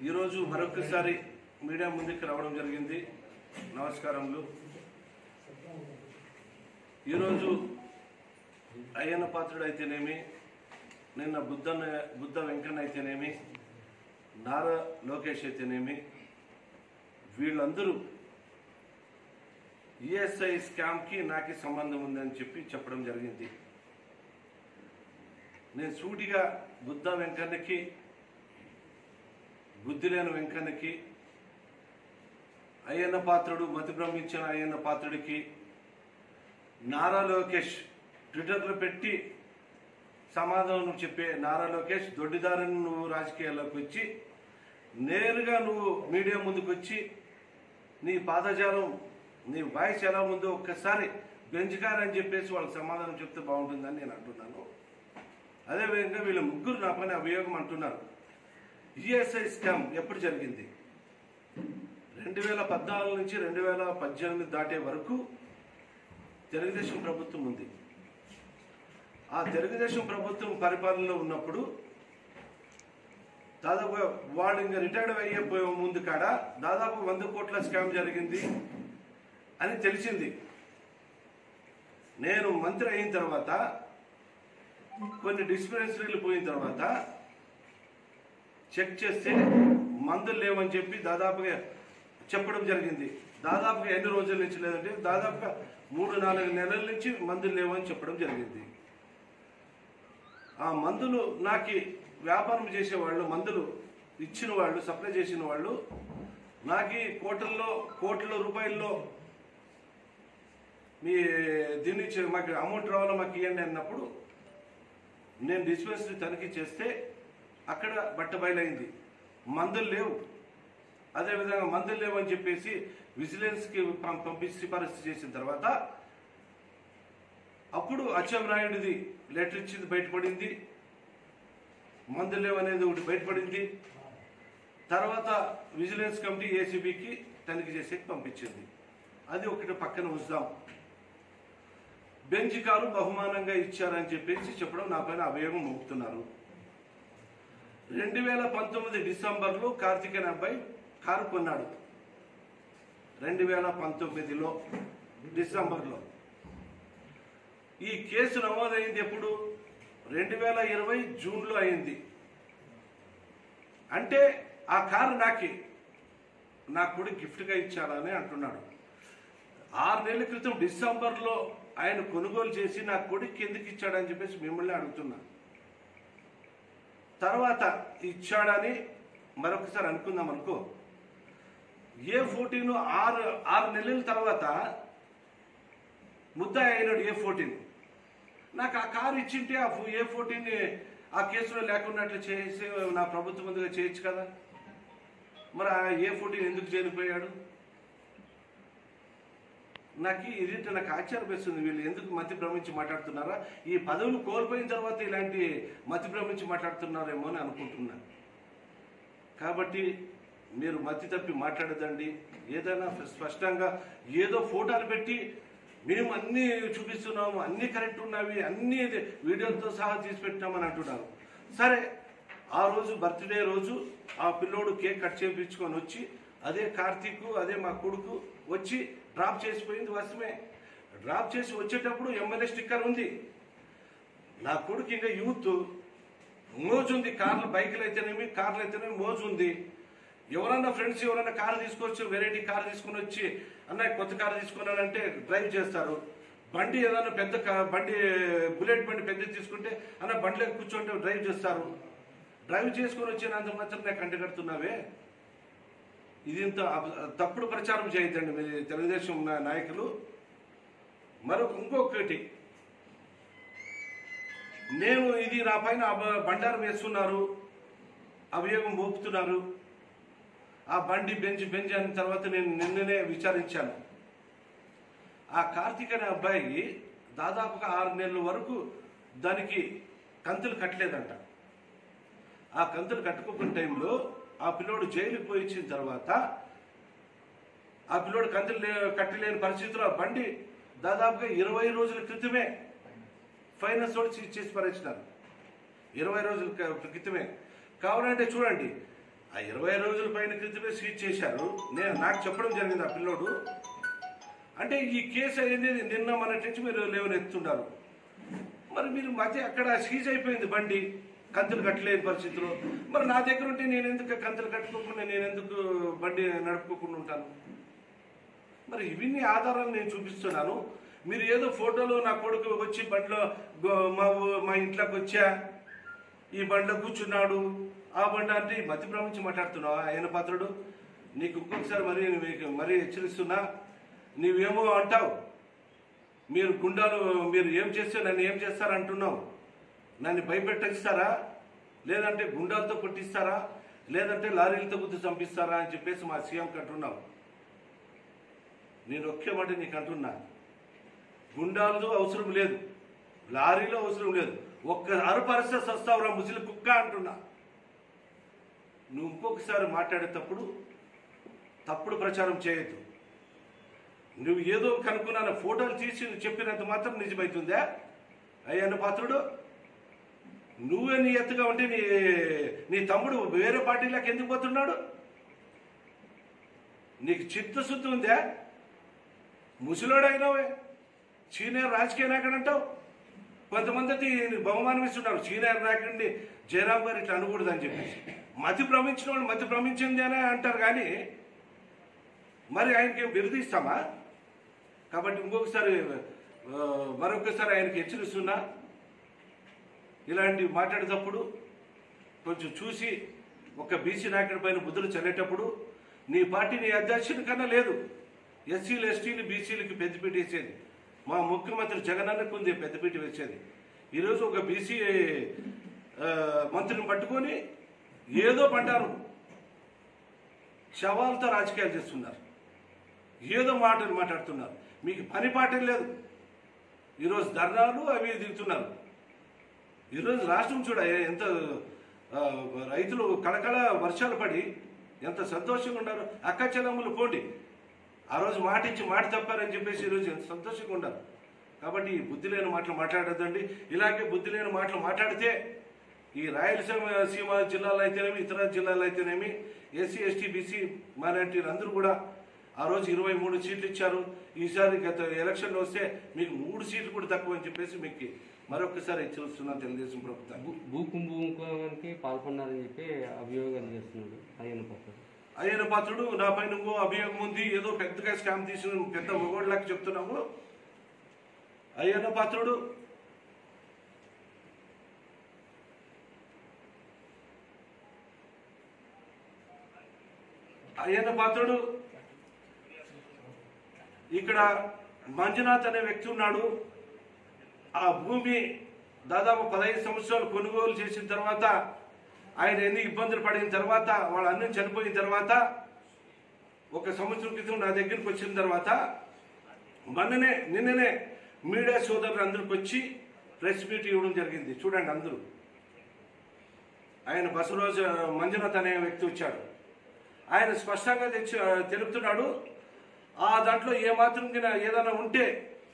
ఈరోజు మరొకసారి మీడియా ముందుకు రావడం జరిగింది నమస్కారములు ఈరోజు అయ్యన్న పాత్రుడు అయితేనేమి నిన్న బుద్ధన్న బుద్ధ వెంకన్న అయితేనేమి నారా లోకేష్ అయితేనేమి వీళ్ళందరూ ఈఎస్ఐ స్కామ్కి నాకి సంబంధం ఉందని చెప్పి చెప్పడం జరిగింది నేను సూటిగా బుద్ధ వెంకన్నకి బుద్ధి లేని వెంకన్నకి అయ్యన్న పాత్రుడు మతి భ్రమించిన అయ్యన్న పాత్రుడికి నారా లోకేష్ ట్విట్టర్లో పెట్టి సమాధానం చెప్పే నారా లోకేష్ దొడ్డిదారిని నువ్వు రాజకీయాల్లోకి వచ్చి నేరుగా నువ్వు మీడియా ముందుకు వచ్చి నీ పాదజాలం నీ వాయిస్ ఎలా ఉందో ఒక్కసారి బెంచుకారని చెప్పేసి వాళ్ళకి సమాధానం చెప్తే బాగుంటుందని నేను అంటున్నాను అదేవిధంగా వీళ్ళ ముగ్గురు నా పైన అభియోగం అంటున్నారు ఈఎస్ఐ స్కామ్ ఎప్పుడు జరిగింది రెండు వేల పద్నాలుగు నుంచి రెండు వేల పద్దెనిమిది దాటే వరకు తెలుగుదేశం ప్రభుత్వం ఉంది ఆ తెలుగుదేశం ప్రభుత్వం పరిపాలనలో ఉన్నప్పుడు దాదాపుగా వాళ్ళు ఇంకా రిటైర్డ్ అయ్యే ముందు కాడ దాదాపు వంద కోట్ల స్కామ్ జరిగింది అని తెలిసింది నేను మంత్రి అయిన తర్వాత కొన్ని డిస్పెన్సరీలు పోయిన తర్వాత చెక్ చేస్తే మందులు లేవని చెప్పి దాదాపుగా చెప్పడం జరిగింది దాదాపుగా ఎన్ని రోజుల నుంచి లేదంటే దాదాపుగా మూడు నాలుగు నెలల నుంచి మందులు లేవని చెప్పడం జరిగింది ఆ మందులు నాకు వ్యాపారం చేసేవాళ్ళు మందులు ఇచ్చిన వాళ్ళు సప్లై చేసిన వాళ్ళు నాకు కోట్లలో కోట్ల రూపాయల్లో మీ దీని నుంచి మాకు అమౌంట్ రావాలో మాకు ఇవ్వండి అన్నప్పుడు నేను డిస్పెన్సరీ తనిఖీ చేస్తే అక్కడ బట్ట బయలైంది మందులు లేవు అదేవిధంగా మందులు లేవని చెప్పేసి విజిలెన్స్కి పం- పంపించి సిఫారసు చేసిన తర్వాత అప్పుడు అచ్చెంనాయుడిది లెటర్ ఇచ్చింది బయటపడింది మందులు లేవనేది ఒకటి బయటపడింది తర్వాత విజిలెన్స్ కమిటీ ఏసీబీకి తనిఖీ చేసి పంపించింది అది ఒకటి పక్కన ఉంచుదాం బెంచ్ కారు బహుమానంగా ఇచ్చారని చెప్పేసి చెప్పడం నా పైన అభియోగం మోపుతున్నారు రెండు వేల పంతొమ్మిది డిసెంబర్లో కార్తికేయన్ అబ్బాయి కారు కొన్నాడు రెండు వేల పంతొమ్మిదిలో డిసెంబర్లో ఈ కేసు నమోదైంది ఎప్పుడు రెండు వేల ఇరవై జూన్లో అయింది అంటే ఆ కారు నాకి నా కొడుకు గిఫ్ట్గా ఇచ్చాడని అంటున్నాడు ఆరు నెలల క్రితం డిసెంబర్లో ఆయన కొనుగోలు చేసి నా కొడుకు ఎందుకు ఇచ్చాడని చెప్పేసి మిమ్మల్ని అడుగుతున్నా తర్వాత ఇచ్చాడని మరొకసారి అనుకుందాం అనుకో ఏ ఫోర్టీన్ ఆరు ఆరు నెలల తర్వాత ముద్దాయి అయినాడు ఏ ఫోర్టీన్ నాకు ఆ కారు ఇచ్చింటే ఆ ఏ ఫోర్టీన్ ఆ కేసులో లేకున్నట్లు చేసి నా ప్రభుత్వం ముందుగా చేయొచ్చు కదా మరి ఆ ఏ ఫోర్టీన్ ఎందుకు చేరిపోయాడు నాకు ఇది నాకు ఆశ్చర్యం వేస్తుంది వీళ్ళు ఎందుకు మతి భ్రమించి మాట్లాడుతున్నారా ఈ పదవులు కోల్పోయిన తర్వాత ఇలాంటి మతి భ్రమించి మాట్లాడుతున్నారేమో అని అనుకుంటున్నాను కాబట్టి మీరు మతి తప్పి మాట్లాడదండి ఏదైనా స్పష్టంగా ఏదో ఫోటోలు పెట్టి మేము అన్నీ చూపిస్తున్నాము అన్నీ కరెక్ట్ ఉన్నవి అన్నీ ఇది వీడియోతో సహా తీసి పెట్టినామని అంటున్నారు సరే ఆ రోజు బర్త్డే రోజు ఆ పిల్లోడు కేక్ కట్ చేయించుకొని వచ్చి అదే కార్తీక్ అదే మా కొడుకు వచ్చి డ్రాప్ చేసిపోయింది వసమే డ్రాప్ చేసి వచ్చేటప్పుడు ఎమ్మెల్యే స్టిక్కర్ ఉంది నా కొడుకు ఇంకా యూత్ మోజు ఉంది కార్లు బైకులు అయితేనేమి కార్లు అయితేనేమి మోజు ఉంది ఎవరన్నా ఫ్రెండ్స్ ఎవరన్నా కారు తీసుకొచ్చి వెరైటీ కారు తీసుకొని వచ్చి అన్న కొత్త కారు తీసుకున్నానంటే డ్రైవ్ చేస్తారు బండి ఏదైనా పెద్ద కా- బండి బుల్లెట్ బండి పెద్ద తీసుకుంటే అన్న బండిలో కూర్చోంటే డ్రైవ్ చేస్తారు డ్రైవ్ చేసుకొని వచ్చినంత మాత్రం నాకు కంటగడుతున్నావే ఇది ఇంత అబ- తప్పుడు ప్రచారం చేయొద్దండి మీ తెలుగుదేశం నా- నాయకులు మరొక ఇంకొకటి నేను ఇది నా పైన అబ- బండారం వేస్తున్నారు అభియోగం మోపుతున్నారు ఆ బండి బెంచ్ బెంచ్ అయిన తర్వాత నేను నిన్ననే విచారించాను ఆ కార్తీక్ అనే అబ్బాయి దాదాపుగా ఆరు నెలల వరకు దానికి కంతులు కట్టలేదంట ఆ కంతులు కట్టుకోకున్న టైంలో ఆ పిల్లోడు జైలుకి పోయి ఇచ్చిన తర్వాత ఆ పిల్లోడు కంతులు లే- కట్టలేని పరిస్థితిలో ఆ బండి దాదాపుగా ఇరవై రోజుల క్రితమే ఫైనాన్స్ వాళ్ళు ఇచ్చేసి పరేసినారు ఇరవై రోజుల క- క్రితమే కావాలంటే చూడండి ఆ ఇరవై రోజుల పైన క్రితమే సీజ్ చేశారు నేను నాకు చెప్పడం జరిగింది ఆ పిల్లోడు అంటే ఈ కేసు అనేది నిన్న మన నుంచి మీరు లేవనెత్తున్నారు మరి మీరు మధ్య అక్కడ సీజ్ అయిపోయింది బండి కంతులు కట్టలేని పరిస్థితిలో మరి నా దగ్గర ఉంటే నేను ఎందుకు కంతులు కట్టుకోకుండా నేను ఎందుకు బండి నడుపుకోకుండా ఉంటాను మరి ఇవన్నీ ఆధారాలు నేను చూపిస్తున్నాను మీరు ఏదో ఫోటోలో నా కొడుకు వచ్చి బండిలో గో- మా ఊ- మా ఇంట్లోకి వచ్చా ఈ బండిలో కూర్చున్నాడు ఆ బండి అంటే ఈ మతి భ్రమించి మాట్లాడుతున్నావా ఆయన పాత్రుడు నీకు ఇంకొకసారి మరి మీకు మరీ హెచ్చరిస్తున్నా నీవేమో అంటావు మీరు గుండాలు మీరు ఏం చేస్తే నన్ను ఏం చేస్తారు అంటున్నావు నన్ను భయపెట్టిస్తారా లేదంటే గుండాలతో కొట్టిస్తారా లేదంటే లారీలతో గుర్తు చంపిస్తారా అని చెప్పేసి మా సీఎంకి అంటున్నావు నేను ఒకే మాట నీకు అంటున్నా గుండాలతో అవసరం లేదు లారీలో అవసరం లేదు ఒక్క అరపరిస్తే సస్తావురా ముసలి కుక్క అంటున్నా నువ్వు ఇంకొకసారి మాట్లాడేటప్పుడు తప్పుడు ప్రచారం చేయొద్దు నువ్వు ఏదో కనుక్కున్నాను ఫోటోలు తీసి నువ్వు చెప్పినంత మాత్రం నిజమవుతుందా అయ్యన్న పాత్రుడు నువ్వే నీ ఎత్తుగా ఉంటే నీ నీ తమ్ముడు వేరే పార్టీలోకి ఎందుకు పోతున్నాడు నీకు చిత్తశుద్ధి ఉందా ముసలోడైనావే సీనియర్ రాజకీయ నాయకుడు అంటావు కొంతమంది అయితే ఈయన బహుమానం ఇస్తున్నారు సీనియర్ నాయకుడిని జయరాం గారు ఇట్లా అనకూడదు అని చెప్పేసి మతి భ్రమించిన వాళ్ళు మతి భ్రమించింది అని అంటారు కానీ మరి ఆయనకి ఏం బిరుదు ఇస్తామా కాబట్టి ఇంకొకసారి ఆ, మరొకసారి ఆయనకి హెచ్చరిస్తున్నా ఇలాంటివి మాట్లాడేటప్పుడు కొంచెం చూసి ఒక బీసీ నాయకుడి పైన బుద్ధులు చల్లేటప్పుడు నీ పార్టీ నీ అధ్యక్షుని కన్నా లేదు ఎస్సీలు ఎస్టీలు బీసీలకి పెద్దపీట వేసేది మా ముఖ్యమంత్రి జగనన్నకు ఉంది పెద్దపీట వేసేది ఈరోజు ఒక బీసీ ఆ, మంత్రిని పట్టుకొని ఏదో పంటారు శవాలతో రాజకీయాలు చేస్తున్నారు ఏదో మాటలు మాట్లాడుతున్నారు మీకు పని పాట లేదు ఈరోజు ధర్నాలు అవి దిగుతున్నారు ఈరోజు రాష్ట్రం చూడ ఎంత ఆ, రైతులు కళకళ వర్షాలు పడి ఎంత సంతోషంగా ఉన్నారు అక్క చెల్లెమ్మలు పోండి ఆ రోజు మాట ఇచ్చి మాట తప్పారని చెప్పేసి ఈరోజు ఎంత సంతోషంగా ఉన్నారు కాబట్టి ఈ బుద్ధి లేని మాటలు మాట్లాడొద్దండి ఇలాగే బుద్ధి లేని మాటలు మాట్లాడితే ఈ రాయలసీమ సీమ జిల్లాలో అయితేనేమి ఇతర జిల్లాలో అయితేనేమి ఎస్సీ ఎస్టీ బీసీ మైనార్టీలు అందరూ కూడా ఆ రోజు ఇరవై మూడు సీట్లు ఇచ్చారు ఈసారి గత ఎలక్షన్లో వస్తే మీకు మూడు సీట్లు కూడా తక్కువ అని చెప్పేసి మీకు మరొకసారి హెచ్చరిస్తున్నాను తెలుగుదేశం ప్రభుత్వం భూ- భూ కుంభకోణానికి పాల్పన్నారని చెప్పి అభియోగాలు చేస్తున్నాడు అయ్యన్న పత్ర అయ్యన పాత్రుడు నా పైన ఇంకో అభియోగం ఉంది ఏదో పెద్దగా స్కామ్ తీసిన పెద్ద మొగోడ్లాగా చెప్తున్నాము అయ్యన్న పాత్రుడు అయ్యన్న పాత్రుడు ఇక్కడ మంజునాథ్ అనే వ్యక్తి ఉన్నాడు ఆ భూమి దాదాపు పదహైదు సంవత్సరాలు కొనుగోలు చేసిన తర్వాత ఆయన ఎన్ని ఇబ్బందులు పడిన తర్వాత వాళ్ళ అన్నం చనిపోయిన తర్వాత ఒక సంవత్సరం క్రితం నా దగ్గరికి వచ్చిన తర్వాత మొన్ననే నిన్ననే మీడియా సోదరులు అందరికి వచ్చి ప్రెస్ మీట్ ఇవ్వడం జరిగింది చూడండి అందరూ ఆయన బసవరాజు మంజునాథ్ అనే వ్యక్తి వచ్చాడు ఆయన స్పష్టంగా తెచ్చి తెలుపుతున్నాడు ఆ దాంట్లో ఏ మాత్రం కింద ఏదైనా ఉంటే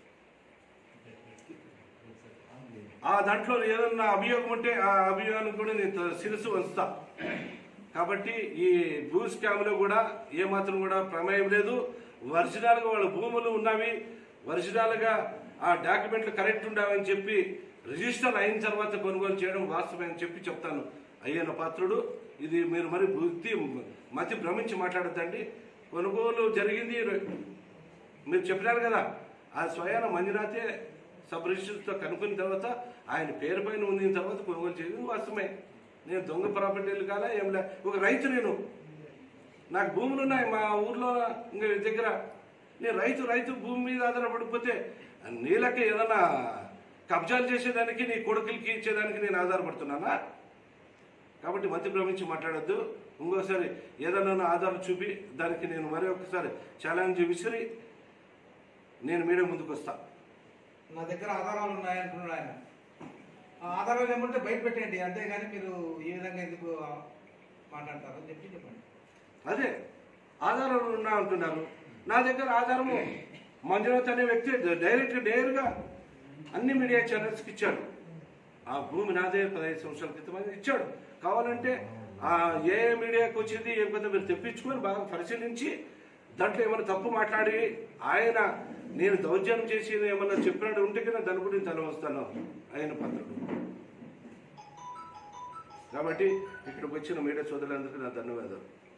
ఆ దాంట్లో ఏదన్నా అభియోగం ఉంటే ఆ అభియోగానికి కూడా నేను త- శిరస్సు వంచుతా కాబట్టి ఈ భూ స్కామ్లో కూడా ఏ మాత్రం కూడా ప్రమేయం లేదు ఒరిజినల్గా వాళ్ళ భూములు ఉన్నవి ఒరిజినల్గా ఆ డాక్యుమెంట్లు కరెక్ట్ ఉండవని చెప్పి రిజిస్టర్ అయిన తర్వాత కొనుగోలు చేయడం వాస్తవం అని చెప్పి చెప్తాను అయ్యన్న పాత్రుడు ఇది మీరు మరి బుద్ధి మతి భ్రమించి మాట్లాడద్దండి కొనుగోలు జరిగింది మీరు చెప్పినారు కదా ఆ స్వయాన మంజునాథే సబ్ రిజిస్టర్తో కనుక్కున్న తర్వాత ఆయన పేరు పైన ఉన్న తర్వాత కొనుగోలు చేయడం వాస్తవమే నేను దొంగ ప్రాపర్టీలు కాదా ఏం లే ఒక రైతు నేను నాకు భూములు ఉన్నాయి మా ఊర్లో ఇంకా దగ్గర నేను రైతు రైతు భూమి మీద ఆధారపడిపోతే నీళ్ళకి ఏదైనా కబ్జాలు చేసేదానికి నీ కొడుకులకి ఇచ్చేదానికి నేను ఆధారపడుతున్నానా కాబట్టి మతి భ్రమించి మాట్లాడొద్దు ఇంకోసారి ఏదైనా ఆధారం చూపి దానికి నేను మరి ఒకసారి ఛాలెంజ్ విసిరి నేను మీడియా ముందుకు వస్తా నా దగ్గర ఆధారాలు ఉన్నాయంటున్నాడు ఆయన ఆ ఆధారాలు ఏమంటే బయట పెట్టండి అంతేగాని మీరు ఈ విధంగా ఎందుకు మాట్లాడతారు అని చెప్పి చెప్పండి అదే ఆధారాలు ఉన్నా అంటున్నారు నా దగ్గర ఆధారము మంజునాథ్ అనే వ్యక్తి డైరెక్ట్ నేరుగా అన్ని మీడియా ఛానల్స్కి ఇచ్చాడు ఆ భూమి నాదే పదహైదు సంవత్సరాల క్రితం అని ఇచ్చాడు కావాలంటే ఆ ఏ మీడియాకి వచ్చింది ఏం కదా మీరు తెప్పించుకొని బాగా పరిశీలించి దాంట్లో ఏమైనా తప్పు మాట్లాడి ఆయన నేను దౌర్జన్యం చేసి ఏమన్నా చెప్పినట్టు ఉంటే కన్నా దాని గురించి తల వస్తాను ఆయన పత్రుడు కాబట్టి ఇక్కడికి వచ్చిన మీడియా సోదరులందరికీ నా ధన్యవాదాలు